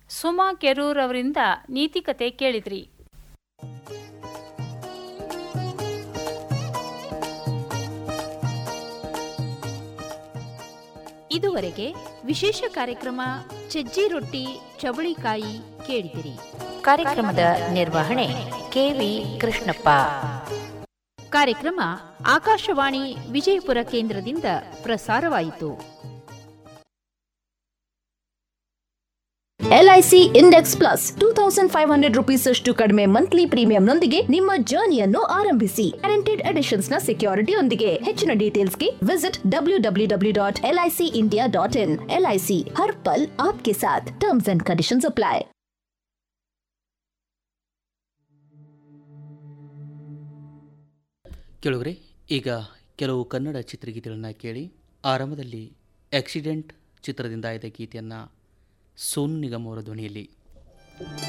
ಸುಮಾ ಕೆರೂರ್ ಅವರಿಂದ ನೀತಿಕತೆ ಕೇಳಿದ್ರಿ ಇದುವರೆಗೆ ವಿಶೇಷ ಕಾರ್ಯಕ್ರಮ ಸಜ್ಜಿ ರೊಟ್ಟಿ ಚವಳಿಕಾಯಿ ಕೇಳಿದಿರಿ ಕಾರ್ಯಕ್ರಮದ ನಿರ್ವಹಣೆ ಕೆವಿ ಕೃಷ್ಣಪ್ಪ ಕಾರ್ಯಕ್ರಮ ಆಕಾಶವಾಣಿ ವಿಜಯಪುರ ಕೇಂದ್ರದಿಂದ ಪ್ರಸಾರವಾಯಿತು LIC index plus two thousand five hundred rupees ಅಷ್ಟು ಕಡಿಮೆ ಮಂತ್ಲಿ ಪ್ರೀಮಿಯಂನೊಂದಿಗೆ ನಿಮ್ಮ ಜರ್ನಿಯನ್ನು ಆರಂಭಿಸಿ ಗ್ಯಾರಂಟೆಡ್ ಎಡಿಷನ್ಸ್ ನ ಸೆಕ್ಯೂರಿಟಿಯೊಂದಿಗೆ ಹೆಚ್ಚಿನ ಡೀಟೇಲ್ಸ್ಗೆ visit W W W dot LIC India dot in LIC ಹರ್ ಪಲ್ ಆಪ್ಕೆ ಸಾಥ್ ಟರ್ಮ್ಸ್ ಅಂಡ್ ಕಂಡೀಷನ್ಸ್ ಅಪ್ಲೈ ಕೇಳುಗರೆ ಈಗ ಕೆಲವು ಕನ್ನಡ ಚಿತ್ರಗೀತೆಗಳನ್ನು ಕೇಳಿ ಆರಂಭದಲ್ಲಿ ಆಕ್ಸಿಡೆಂಟ್ ಚಿತ್ರದಿಂದ ಆಯ್ದ ಗೀತೆಯನ್ನು ಸೋನು ನಿಗಮ್ ಅವರ ಧ್ವನಿಯಲ್ಲಿ